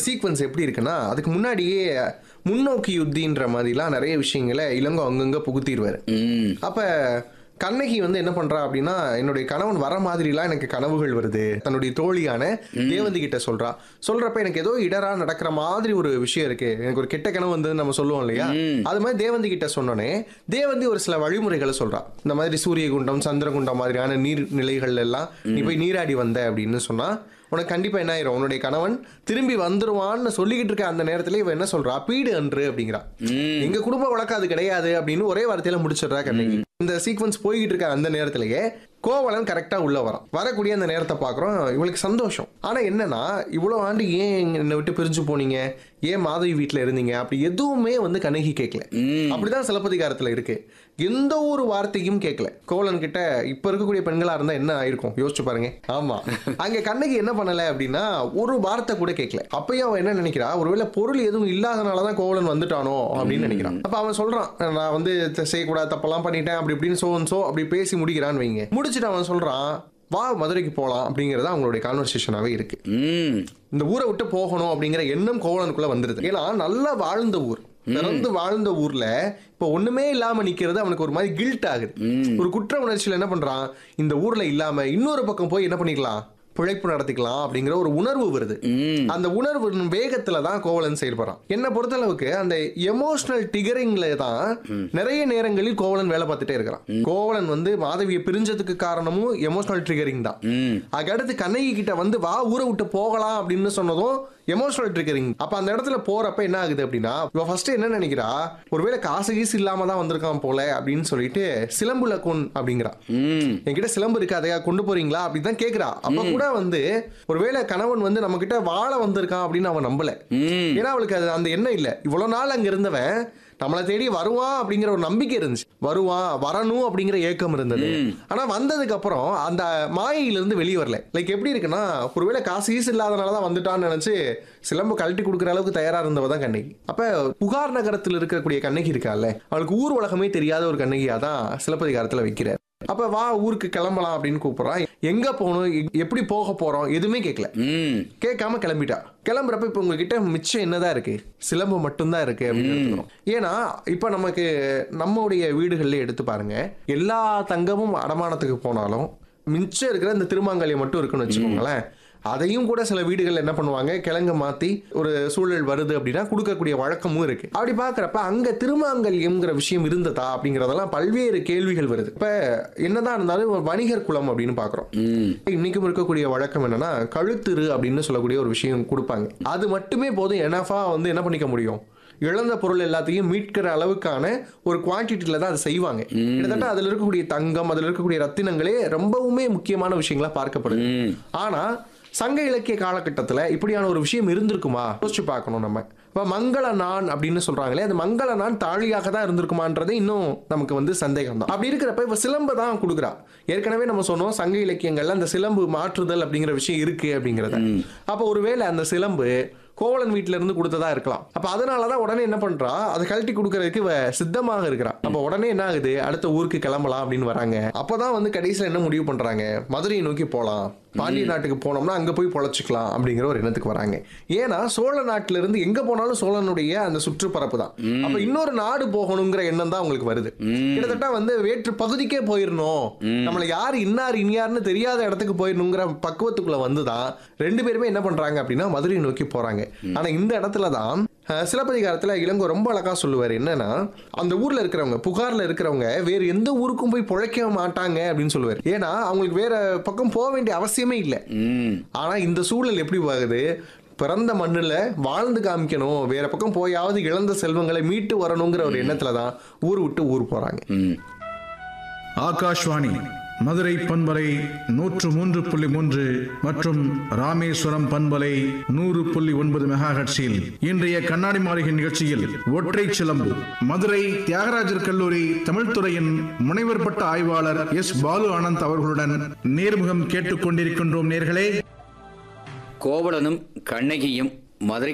sequence எப்படி இருக்குன்னா அதுக்கு முன்னாடியே முன்னோக்கி யுத்தின்ற மாதிரிலாம் நிறைய விஷயங்களை இளங்கோ அங்கங்க புகுத்திடுவாரு ம் அப்ப கண்ணகி வந்து என்ன பண்றா அப்படின்னா என்னுடைய கணவன் வர மாதிரிலாம் எனக்கு கனவுகள் வருது தன்னுடைய தோழியான தேவந்தி கிட்ட சொல்றா சொல்றப்ப எனக்கு ஏதோ இடரா நடக்கிற மாதிரி ஒரு விஷயம் இருக்கு எனக்கு ஒரு கெட்ட கனவு வந்து நம்ம சொல்லுவோம் இல்லையா அது மாதிரி தேவந்தி கிட்ட சொன்னோனே தேவந்தி ஒரு சில வழிமுறைகளை சொல்றா இந்த மாதிரி சூரியகுண்டம் சந்திரகுண்டம் மாதிரியான நீர் நிலைகள் எல்லாம் நீ போய் நீராடி வந்த அப்படின்னு சொன்னா உனக்கு கண்டிப்பா என்ன ஆயிரும் உன்னுடைய கணவன் திரும்பி வந்துருவான்னு சொல்லிக்கிட்டு இருக்க அந்த நேரத்துல இவன் என்ன சொல்றா பீடு அன்று அப்படிங்கிறா எங்க குடும்ப வழக்கம் அது கிடையாது அப்படின்னு ஒரே வார்த்தையில முடிச்சிடுறா கண்ணகி இந்த சீக்வன்ஸ் போய்கிட்டு இருக்க அந்த நேரத்திலேயே கோவலன் கரெக்டா உள்ள வரான் வரக்கூடிய அந்த நேரத்தை பாக்குறோம் இவளுக்கு சந்தோஷம் ஆனா என்னன்னா இவ்வளவு ஆண்டு ஏன் என்னை விட்டு பிரிஞ்சு போனீங்க ஏன் மாதவி வீட்டுல இருந்தீங்க அப்படி எதுவுமே வந்து கண்ணகி கேட்கல அப்படிதான் சிலப்பதிகாரத்துல இருக்கு எந்த ஒரு வார்த்தையும் கேட்கல கோவலன் கிட்ட இப்ப இருக்கக்கூடிய பெண்களா இருந்தா என்ன ஆயிருக்கும் யோசிச்சு பாருங்க ஆமா அங்க கண்ணகி என்ன பண்ணல அப்படின்னா ஒரு வார்த்தை கூட கேட்கல அப்பயும் அவன் என்ன நினைக்கிறா ஒருவேளை பொருள் எதுவும் இல்லாதனாலதான் கோவலன் வந்துட்டானோ அப்படின்னு நினைக்கிறான் அப்ப அவன் சொல்றான் நான் வந்து த- செய்யக்கூடாது தப்பெல்லாம் பண்ணிட்டேன் அப்படி இப்படின்னு சோ சோ அப்படி பேசி முடிக்கிறான்னு வைங்க முடிச்சுட்டு அவன் சொல்றான் வா மதுரைக்கு போலாம் அப்படிங்கறது அவங்களுடைய கான்வர்சேஷனாவே இருக்கு ம் இந்த ஊரை விட்டு போகணும் அப்படிங்கிற எண்ணம் கோவலனுக்குள்ள வந்துருது ஏன்னா நல்லா வாழ்ந்த ஊர் பிறந்து வாழ்ந்த ஊர்ல இப்ப ஒண்ணுமே இல்லாம நிக்கிறது அவனுக்கு ஒரு மாதிரி கில்ட் ஆகுது ஒரு குற்ற உணர்ச்சியில என்ன பண்றான் இந்த ஊர்ல இல்லாம இன்னொரு பக்கம் போய் என்ன பண்ணிக்கலாம் பிழைப்பு நடத்திக்கலாம் அப்படிங்கிற ஒரு உணர்வு வருது அந்த உணர்வு வேகத்துல தான் கோவலன் செயல்படுறான் என்ன பொறுத்தளவுக்கு அந்த எமோஷனல் டிகரிங்ல தான் நிறைய நேரங்களில் கோவலன் வேலை பார்த்துட்டே இருக்கிறான் கோவலன் வந்து மாதவியை பிரிஞ்சதுக்கு காரணமும் எமோஷனல் ட்ரிகரிங் தான் ம் அதுக்கடுத்து கண்ணகி கிட்ட வந்து வா ஊரை விட்டு போகலாம் அப்படின்னு சொன்னதும் எமோஷனல் ட்ரிகரிங் அப்ப அந்த இடத்துல போறப்ப என்ன ஆகுது அப்படின்னா இவ ஃபர்ஸ்ட் என்ன நினைக்கிறா ஒருவேளை காசு கீசு இல்லாம தான் வந்திருக்கான் போல அப்படின்னு சொல்லிட்டு சிலம்புல கொன் அப்படிங்கிறா ம் என்கிட்ட சிலம்பு இருக்கு அதையா கொண்டு போறீங்களா அப்படிதான் கேக்குறா அப்ப கூட வந்து ஒருவேளை கணவன் வந்து நம்ம கிட்ட வாழ வந்திருக்கான் அப்படின்னு அவன் நம்பல ம் ஏன்னா அவளுக்கு அது அந்த எண்ணம் இல்ல இவ்வளவு நாள் அங்க இருந்தவன் நம்மளை தேடி வருவான் அப்படிங்கிற ஒரு நம்பிக்கை இருந்துச்சு வருவான் வரணும் அப்படிங்கிற ஏக்கம் இருந்தது ஆனா வந்ததுக்கு அப்புறம் அந்த மாயையிலிருந்து வெளியே வரல லைக் எப்படி இருக்குன்னா ஒருவேளை காசு ஈசு இல்லாதனால தான் வந்துட்டான்னு நினைச்சு சிலம்பு கழட்டி கொடுக்குற அளவுக்கு தயாரா இருந்தவ தான் கண்ணகி அப்ப புகார் நகரத்தில் இருக்கக்கூடிய கண்ணகி இருக்கால்ல அவளுக்கு ஊர் உலகமே தெரியாத ஒரு கண்ணகியா தான் சிலப்பதிகாரத்துல வைக்கிறார் அப்ப வா ஊருக்கு கிளம்பலாம் அப்படின்னு கூப்பிடுறான் எங்க போகணும் எ- எப்படி போக போறோம் எதுவுமே கேட்கல ம் கேட்காம கிளம்பிட்டா கிளம்புறப்ப இப்ப உங்ககிட்ட மிச்சம் என்னதான் இருக்கு சிலம்பு மட்டும்தான் இருக்கு அப்படின்னு எடுத்துக்கிறோம் ஏன்னா இப்ப நமக்கு நம்முடைய வீடுகள்ல எடுத்து பாருங்க எல்லா தங்கமும் அடமானத்துக்கு போனாலும் மிச்சம் இருக்கிற இந்த திருமாங்கல்யம் மட்டும் இருக்குன்னு வச்சுக்கோங்களேன் அதையும் கூட சில வீடுகள் என்ன பண்ணுவாங்க கிழங்கு மாத்தி ஒரு சூழல் வருது அப்படின்னா கொடுக்கக்கூடிய வழக்கமும் இருக்கு அப்படி பாக்குறப்ப அங்க திருமாங்கல்யம்ங்கிற விஷயம் இருந்ததா அப்படிங்கறதெல்லாம் பல்வேறு கேள்விகள் வருது இப்ப என்னதான் இருந்தாலும் ஒரு வணிகர் குலம் அப்படின்னு பாக்குறோம் ம் இன்னைக்கும் இருக்கக்கூடிய வழக்கம் என்னன்னா கழுத்துரு அப்படின்னு சொல்லக்கூடிய ஒரு விஷயம் கொடுப்பாங்க அது மட்டுமே போதும் எனஃபா வந்து என்ன பண்ணிக்க முடியும் இழந்த பொருள் எல்லாத்தையும் மீட்கிற அளவுக்கான ஒரு குவான்டிட்டியில தான் அதை செய்வாங்க கிட்டத்தட்ட அதுல இருக்கக்கூடிய தங்கம் அதுல இருக்கக்கூடிய ரத்தினங்களே ரொம்பவுமே முக்கியமான விஷயங்களா பார்க்கப்படுது ம் ஆனா சங்க இலக்கிய காலகட்டத்துல இப்படியான ஒரு விஷயம் இருந்திருக்குமா யோசிச்சு பார்க்கணும் நம்ம இப்ப மங்கள நான் அப்படின்னு சொல்றாங்களே அந்த மங்கள நான் தாழியாக தான் இருந்திருக்குமான்றது இன்னும் நமக்கு வந்து சந்தேகம் தான் அப்படி இருக்கிறப்ப இப்ப சிலம்பு தான் கொடுக்குறா ஏற்கனவே நம்ம சொன்னோம் சங்க இலக்கியங்கள்ல அந்த சிலம்பு மாற்றுதல் அப்படிங்கிற விஷயம் இருக்கு அப்படிங்கறத அப்ப ஒருவேளை அந்த சிலம்பு கோவலன் வீட்ல இருந்து கொடுத்ததா இருக்கலாம் அப்ப அதனாலதான் உடனே என்ன பண்றா அதை கழட்டி கொடுக்கறதுக்கு இவ சித்தமாக இருக்கிறா அப்ப உடனே என்ன ஆகுது அடுத்த ஊருக்கு கிளம்பலாம் அப்படின்னு வராங்க அப்பதான் வந்து கடைசியில என்ன முடிவு பண்றாங்க மதுரையை நோக்கி போலாம் பாண்டிய நாட்டுக்கு போனோம்னா அங்க போய் பொழைச்சிக்கலாம் அப்படிங்கிற ஒரு எண்ணத்துக்கு வராங்க ஏன்னா சோழ நாட்டுல இருந்து எங்க போனாலும் சோழனுடைய அந்த சுற்றுப்பரப்பு தான் அப்ப இன்னொரு நாடு போகணுங்கிற எண்ணம் தான் உங்களுக்கு வருது கிட்டத்தட்ட வந்து வேற்று பகுதிக்கே போயிடணும் நம்மள யார் இன்னார் இனியார்னு தெரியாத இடத்துக்கு போயிடணுங்கிற பக்குவத்துக்குள்ள வந்துதான் ரெண்டு பேருமே என்ன பண்றாங்க அப்படின்னா மதுரையை நோக்கி போறாங்க ஆனா இந்த இடத்துல தான் அஹ், சிலப்பதிகாரத்துல இளங்கோ ரொம்ப அழகா சொல்லுவாரு என்னன்னா அந்த ஊர்ல இருக்கிறவங்க புகார்ல இருக்கிறவங்க வேற எந்த ஊருக்கும் போய் பிழைக்க மாட்டாங்க அப்படின்னு சொல்லுவாரு ஏன்னா அவங்களுக்கு வேற பக்கம் போக வேண்டிய அவசியமே இல்லை ம் ஆனா இந்த சூழல் எப்படி ஆகுது பிறந்த மண்ணுல வாழ்ந்து காமிக்கணும் வேற பக்கம் போயாவது இழந்த செல்வங்களை மீட்டு வரணுங்கிற ஒரு எண்ணத்துல தான் ஊர் விட்டு ஊர் போறாங்க ம் ஆகாஷ்வாணி மதுரை பண்பலை நூற்று மூன்று புள்ளி மூன்று மற்றும் ராமேஸ்வரம் பண்பலை நூறு புள்ளி ஒன்பது மெகாஹட்ஸில் இன்றைய கண்ணாடி மாளிகை நிகழ்ச்சியில் ஒற்றை சிலம்பு மதுரை தியாகராஜர் கல்லூரி தமிழ்துறையின் முனைவர் பட்ட ஆய்வாளர் எஸ் பாலு ஆனந்த் அவர்களுடன் நேர்முகம் கேட்டுக்கொண்டிருக்கின்றோம் நேர்களே கோவலனும் கண்ணகியும் மதுரை